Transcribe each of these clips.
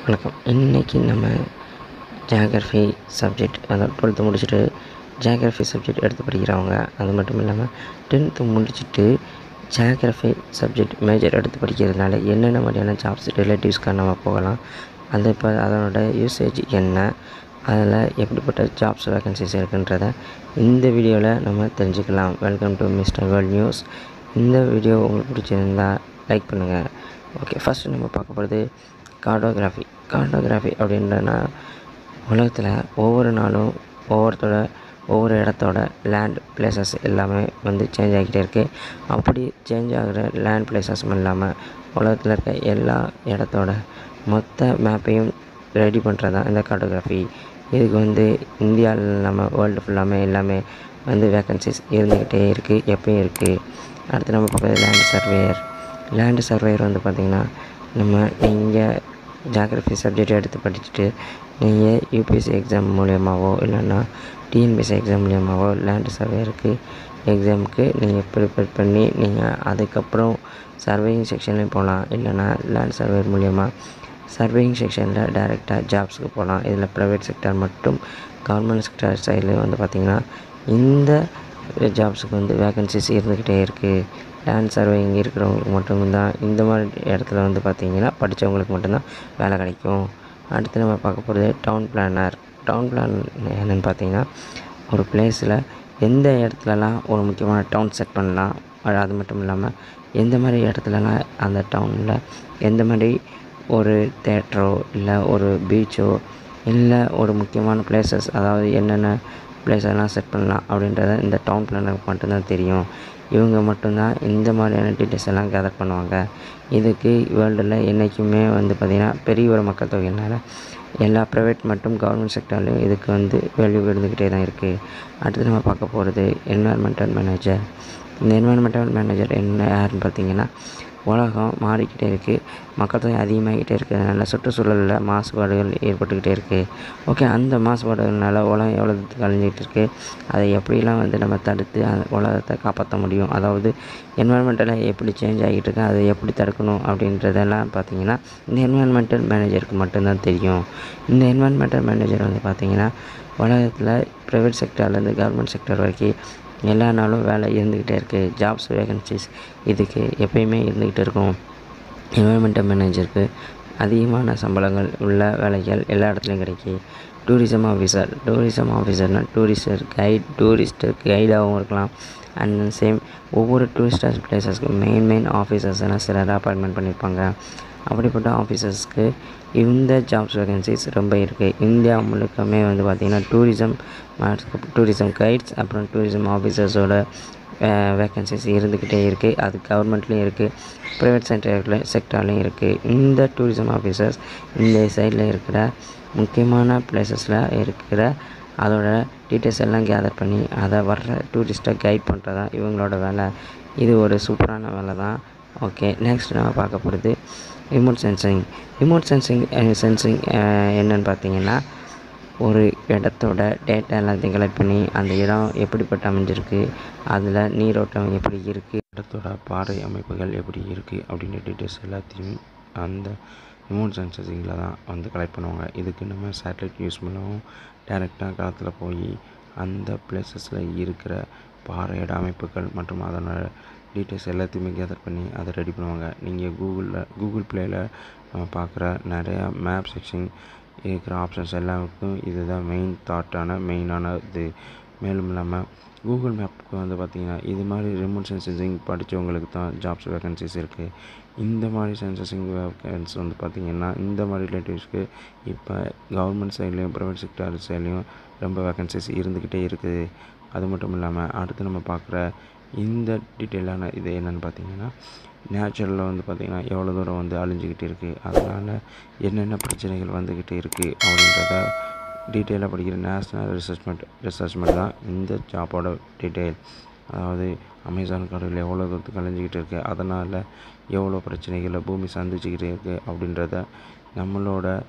வணக்கம் இன்றைக்கி நம்ம ஜியாகிரஃபி சப்ஜெக்ட் அதாவது டுவெல்த்து முடிச்சுட்டு ஜியாகிரஃபி சப்ஜெக்ட் எடுத்து படிக்கிறவங்க அது மட்டும் இல்லாமல் டென்த்து முடிச்சுட்டு ஜியாகிரஃபி சப்ஜெக்ட் மேஜர் எடுத்து படிக்கிறதுனால என்னென்ன மாதிரியான ஜாப்ஸ் ரிலேட்டிவ்ஸ்க்காக நம்ம போகலாம் அது இப்போ அதனோட யூசேஜ் என்ன அதில் எப்படிப்பட்ட ஜாப்ஸ் வேகன்சிஸ் இருக்குன்றத இந்த வீடியோவில் நம்ம தெரிஞ்சுக்கலாம் welcome to mister world news இந்த வீடியோ உங்களுக்கு பிடிச்சிருந்தா லைக் பண்ணுங்கள் ஓகே ஃபஸ்ட்டு நம்ம பார்க்க போகிறது கார்டோகிராஃபி கார்டோகிராஃபி அப்படின்றனா உலகத்தில் ஒவ்வொரு நாளும் ஒவ்வொருத்தோட ஒவ்வொரு இடத்தோட லேண்ட் பிளேசஸ் எல்லாமே வந்து சேஞ்ச் ஆகிக்கிட்டே இருக்குது அப்படி சேஞ்ச் ஆகிற லேண்ட் பிளேசஸும் இல்லாமல் உலகத்தில் இருக்க எல்லா இடத்தோட மொத்த மேப்பையும் ரெடி பண்ணுறது தான் இந்த கார்டோகிராஃபி இதுக்கு வந்து இந்தியாவில் இல்லாமல் வேர்ல்டு ஃபுல்லாமே எல்லாமே வந்து வேக்கன்சிஸ் இருந்துக்கிட்டே இருக்குது எப்பயும் இருக்குது அடுத்து நம்ம பார்க்குறது லேண்ட் சர்வேயர் லேண்டு சர்வேயர் வந்து பார்த்திங்கன்னா நம்ம நீங்கள் ஜாகிரஃபி சப்ஜெக்ட் எடுத்து படிச்சுட்டு நீங்கள் யூபிஎஸ்சி எக்ஸாம் மூலியமாகவோ இல்லைன்னா டிஎன்பிஎஸ்சி எக்ஸாம் மூலியமாகவோ லேண்டு சர்வேயருக்கு எக்ஸாமுக்கு நீங்கள் ப்ரிப்பேர் பண்ணி நீங்கள் அதுக்கப்புறம் சர்வேயிங் செக்ஷன்லேயும் போகலாம் இல்லைன்னா லேண்ட் சர்வேயர் மூலியமாக சர்வேயிங் செக்ஷனில் டைரெக்டாக ஜாப்ஸுக்கு போகலாம் இதில் ப்ரைவேட் செக்டர் மட்டும் கவர்மெண்ட் செக்டர் சைடில் வந்து பார்த்திங்கன்னா இந்த ஜாப்ஸுக்கு வந்து வேகன்சிஸ் இருந்துக்கிட்டே இருக்குது லேண்ட் சர்வேயிங் இருக்கிறவங்களுக்கு மட்டும்தான் இந்த மாதிரி இடத்துல வந்து பார்த்திங்கன்னா படித்தவங்களுக்கு மட்டும்தான் வேலை கிடைக்கும் அடுத்து நம்ம பார்க்க போகிறது டவுன் பிளானர் டவுன் பிளான் என்னென்னு பார்த்தீங்கன்னா ஒரு பிளேஸில் எந்த இடத்துலலாம் ஒரு முக்கியமான டவுன் செட் பண்ணலாம் அது அது மட்டும் இல்லாமல் எந்த மாதிரி இடத்துலலாம் அந்த டவுனில் எந்த மாதிரி ஒரு தேட்டரோ இல்லை ஒரு பீச்சோ இல்லை ஒரு முக்கியமான பிளேசஸ் அதாவது என்னென்ன பிளேஸெல்லாம் செட் பண்ணலாம் அப்படின்றத இந்த டவுன் பிளானருக்கு மட்டும்தான் தெரியும் இவங்க மட்டும்தான் இந்த மாதிரியான டீட்டெயில்ஸ் எல்லாம் கேதர் பண்ணுவாங்க இதுக்கு வேர்ல்டில் என்றைக்குமே வந்து பார்த்திங்கன்னா பெரிய ஒரு மக்கள் தொகையினால் எல்லா ப்ரைவேட் மற்றும் கவர்மெண்ட் செக்டர்லேயும் இதுக்கு வந்து வேல்யூ இருந்துக்கிட்டே தான் இருக்குது அடுத்து நம்ம பார்க்க போகிறது என்வாயர்மெண்டல் மேனேஜர் இந்த என்வாயர்மெண்டல் மேனேஜர் என்ன யாருன்னு பார்த்தீங்கன்னா உலகம் மாறிக்கிட்டே இருக்குது மக்கள் தொகை அதிகமாகிக்கிட்டே இருக்கிறதுனால சுற்றுச்சூழலில் மாசுபாடுகள் ஏற்பட்டுக்கிட்டே இருக்குது ஓகே அந்த மாசுபாடுகள்னால உலகம் எவ்வளோ கழிஞ்சிக்கிட்டு இருக்குது அதை எப்படிலாம் வந்து நம்ம தடுத்து அந்த உலகத்தை காப்பாற்ற முடியும் அதாவது என்வாயர்மெண்டலாக எப்படி சேஞ்ச் ஆகிட்டு இருக்கு அதை எப்படி தடுக்கணும் அப்படின்றதெல்லாம் பார்த்தீங்கன்னா இந்த என்வாயர்மெண்டல் மேனேஜருக்கு மட்டும்தான் தெரியும் இந்த என்வாயர்மெண்டல் மேனேஜர் வந்து பார்த்திங்கன்னா உலகத்தில் ப்ரைவேட் செக்டர்லேருந்து கவர்மெண்ட் செக்டர் வரைக்கும் எல்லா நாளும் வேலை இருந்துக்கிட்டே இருக்குது ஜாப்ஸ் வேகன்சிஸ் இதுக்கு எப்பயுமே இருந்துக்கிட்டு இருக்கும் என்வரன்மெண்டல் மேனேஜருக்கு அதிகமான சம்பளங்கள் உள்ள வேலைகள் எல்லா இடத்துலையும் கிடைக்கி டூரிசம் ஆஃபீஸர் டூரிசம் ஆஃபீஸர்னால் டூரிஸ்டர் கைட் டூரிஸ்டர் கைடாகவும் இருக்கலாம் அண்ட் சேம் ஒவ்வொரு டூரிஸ்டர் பிளேசஸ்க்கு மெயின் மெயின் ஆஃபீஸர்ஸ் எல்லாம் சிலர் அப்பாயின்மெண்ட் பண்ணியிருப்பாங்க அப்படிப்பட்ட ஆஃபீஸர்ஸ்க்கு இந்த ஜாப்ஸ் வேகன்சிஸ் ரொம்ப இருக்குது இந்தியா முழுக்கமே வந்து பார்த்திங்கன்னா டூரிசம் டூரிசம் கைட்ஸ் அப்புறம் டூரிசம் ஆஃபீஸர்ஸோட வேக்கன்சிஸ் இருந்துக்கிட்டே இருக்குது அது கவர்மெண்ட்லேயும் இருக்குது ப்ரைவேட் செக்டரில் செக்டர்லேயும் இருக்குது இந்த டூரிசம் ஆஃபீஸர்ஸ் இந்த சைடில் இருக்கிற முக்கியமான பிளேசஸில் இருக்கிற அதோட டீட்டெயில்ஸ் எல்லாம் கேதர் பண்ணி அதை வர்ற டூரிஸ்ட்டை கைட் பண்ணுறது தான் இவங்களோட வேலை இது ஒரு சூப்பரான வேலை தான் ஓகே நெக்ஸ்ட் நம்ம பார்க்க போகிறது remote sensing remote sensing sensing என்னன்னு பார்த்தீங்கன்னா ஒரு இடத்தோட டேட்டா எல்லாத்தையும் கலெக்ட் பண்ணி அந்த இடம் எப்படிப்பட்ட அமைஞ்சிருக்கு அதில் நீரோட்டம் எப்படி இருக்குது இடத்தோட பாறை அமைப்புகள் எப்படி இருக்குது அப்படின்ற டீட்டெயில்ஸ் எல்லாத்தையும் அந்த ரிமோட் சென்சரிங்கில் தான் வந்து கலெக்ட் பண்ணுவாங்க இதுக்கு நம்ம சேட்டலைட் யூஸ் பண்ணவும் டேரெக்டாக களத்தில் போய் அந்த பிளேசஸில் இருக்கிற பாறையோட அமைப்புகள் மற்றும் அதனோட டீட்டெயில்ஸ் எல்லாத்தையுமே கேதர் பண்ணி அதை ரெடி பண்ணுவாங்க நீங்கள் கூகுளில் கூகுள் ப்ளேயில் நம்ம பார்க்குற நிறையா மேப் செக்ஷன் இருக்கிற ஆப்ஷன்ஸ் எல்லாருக்கும் இதுதான் மெயின் தாட்டான மெயினான இது மேலும் இல்லாமல் கூகுள் மேப்புக்கு வந்து பார்த்திங்கன்னா இது மாதிரி ரிமோட் சென்சசிங் படித்தவங்களுக்கு தான் ஜாப்ஸ் வேகன்சிஸ் இருக்குது இந்த மாதிரி சென்சசிங் வேகன்ஸ் வந்து பார்த்திங்கன்னா இந்த மாதிரி ரிலேட்டிவ்ஸ்க்கு இப்போ கவர்மெண்ட் சைட்லேயும் ப்ரைவேட் செக்டர் சைட்லேயும் ரொம்ப வேகன்சிஸ் இருந்துக்கிட்டே இருக்குது அது மட்டும் இல்லாமல் அடுத்து நம்ம பார்க்குற இந்த டீட்டெயிலான இது என்னென்னு பார்த்தீங்கன்னா நேச்சுரலில் வந்து பார்த்திங்கன்னா எவ்வளோ தூரம் வந்து அழிஞ்சிக்கிட்டு இருக்குது அதனால் என்னென்ன பிரச்சனைகள் வந்துக்கிட்டு இருக்குது அப்படின்றத டீட்டெயிலாக படிக்கிற நேஷ்னல் ரிசர்ச்மெண்ட் ரிசர்ச்மெண்ட் தான் இந்த ஜாப்போட டீட்டெயில் அதாவது அமேசான் காடுகள் எவ்வளோ தூரத்துக்கு அழிஞ்சிக்கிட்டு இருக்குது அதனால் எவ்வளோ பிரச்சனைகளை பூமி சந்திச்சுக்கிட்டு இருக்குது அப்படின்றத நம்மளோட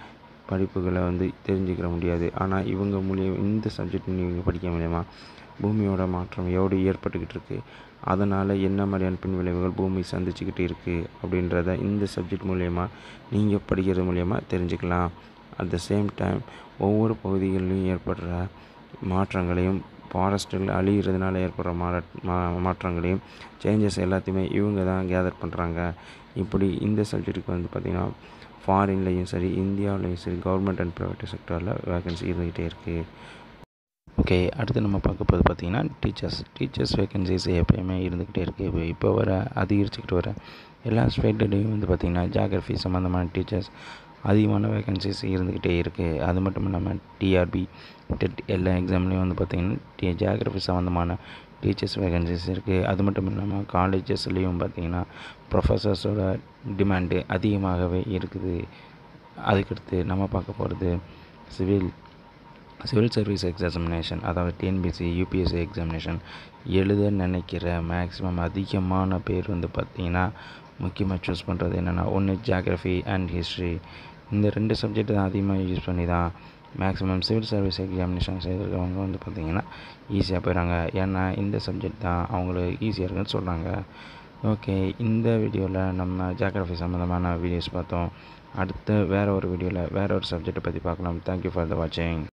படிப்புகளை வந்து தெரிஞ்சுக்கிற முடியாது ஆனால் இவங்க மூலியம் இந்த சப்ஜெக்ட் நீங்கள் படிக்க மூலியமா பூமியோட மாற்றம் எவ்வளோ ஏற்பட்டுக்கிட்டு இருக்குது அதனால் என்ன மாதிரியான பின் விளைவுகள் பூமி சந்திச்சுக்கிட்டு இருக்குது அப்படின்றத இந்த சப்ஜெக்ட் மூலயமா நீங்கள் படிக்கிறது மூலயமா தெரிஞ்சுக்கலாம் அட் த சேம் டைம் ஒவ்வொரு பகுதிகளிலும் ஏற்படுற மாற்றங்களையும் ஃபாரஸ்ட்டுகள் அழிகிறதுனால ஏற்படுற மாற மா மாற்றங்களையும் சேஞ்சஸ் எல்லாத்தையுமே இவங்க தான் கேதர் பண்ணுறாங்க இப்படி இந்த சப்ஜெக்ட்டுக்கு வந்து பார்த்திங்கன்னா ஃபாரின்லேயும் சரி இந்தியாவிலையும் சரி கவர்மெண்ட் அண்ட் ப்ரைவேட் செக்டரில் வேகன்சி இருந்துக்கிட்டே இருக்குது ஓகே அடுத்து நம்ம பார்க்க போகிறது பார்த்திங்கன்னா டீச்சர்ஸ் டீச்சர்ஸ் வேகன்சிஸ் எப்பயுமே இருந்துக்கிட்டே இருக்குது இப்போ இப்போ வர அதிகரிச்சுக்கிட்டு வர எல்லா ஸ்டேட்லேயும் வந்து பார்த்திங்கன்னா ஜாகிரஃபி சம்மந்தமான டீச்சர்ஸ் அதிகமான வேகன்சிஸ் இருந்துக்கிட்டே இருக்குது அது மட்டும் இல்லாமல் டிஆர்பி டெட் எல்லா எக்ஸாம்லேயும் வந்து பார்த்திங்கன்னா டி ஜியாகிரஃபி சம்மந்தமான டீச்சர்ஸ் வேகன்சிஸ் இருக்குது அது மட்டும் இல்லாமல் காலேஜஸ்லேயும் பார்த்திங்கன்னா ப்ரொஃபஸர்ஸோட டிமாண்டு அதிகமாகவே இருக்குது அதுக்கடுத்து நம்ம பார்க்க போகிறது சிவில் சிவில் சர்வீஸ் எக்ஸாமினேஷன் அதாவது டிஎன்பிசி யூபிஎஸ்சி எக்ஸாமினேஷன் எழுத நினைக்கிற மேக்ஸிமம் அதிகமான பேர் வந்து பார்த்திங்கன்னா முக்கியமாக சூஸ் பண்ணுறது என்னென்னா ஒன்று ஜியாகிரஃபி அண்ட் ஹிஸ்ட்ரி இந்த ரெண்டு சப்ஜெக்ட் தான் அதிகமாக யூஸ் பண்ணி தான் மேக்ஸிமம் சிவில் சர்வீஸ் எக்ஸாமினேஷன் செய்திருக்கவங்க வந்து பார்த்திங்கன்னா ஈஸியாக போயிடறாங்க ஏன்னா இந்த சப்ஜெக்ட் தான் அவங்களுக்கு ஈஸியாக இருக்குன்னு சொல்கிறாங்க ஓகே இந்த வீடியோவில் நம்ம ஜியாகிரஃபி சம்மந்தமான வீடியோஸ் பார்த்தோம் அடுத்து வேறு ஒரு வீடியோவில் வேறு ஒரு சப்ஜெக்டை பற்றி பார்க்கலாம் தேங்க்யூ ஃபார் த வாட்சிங்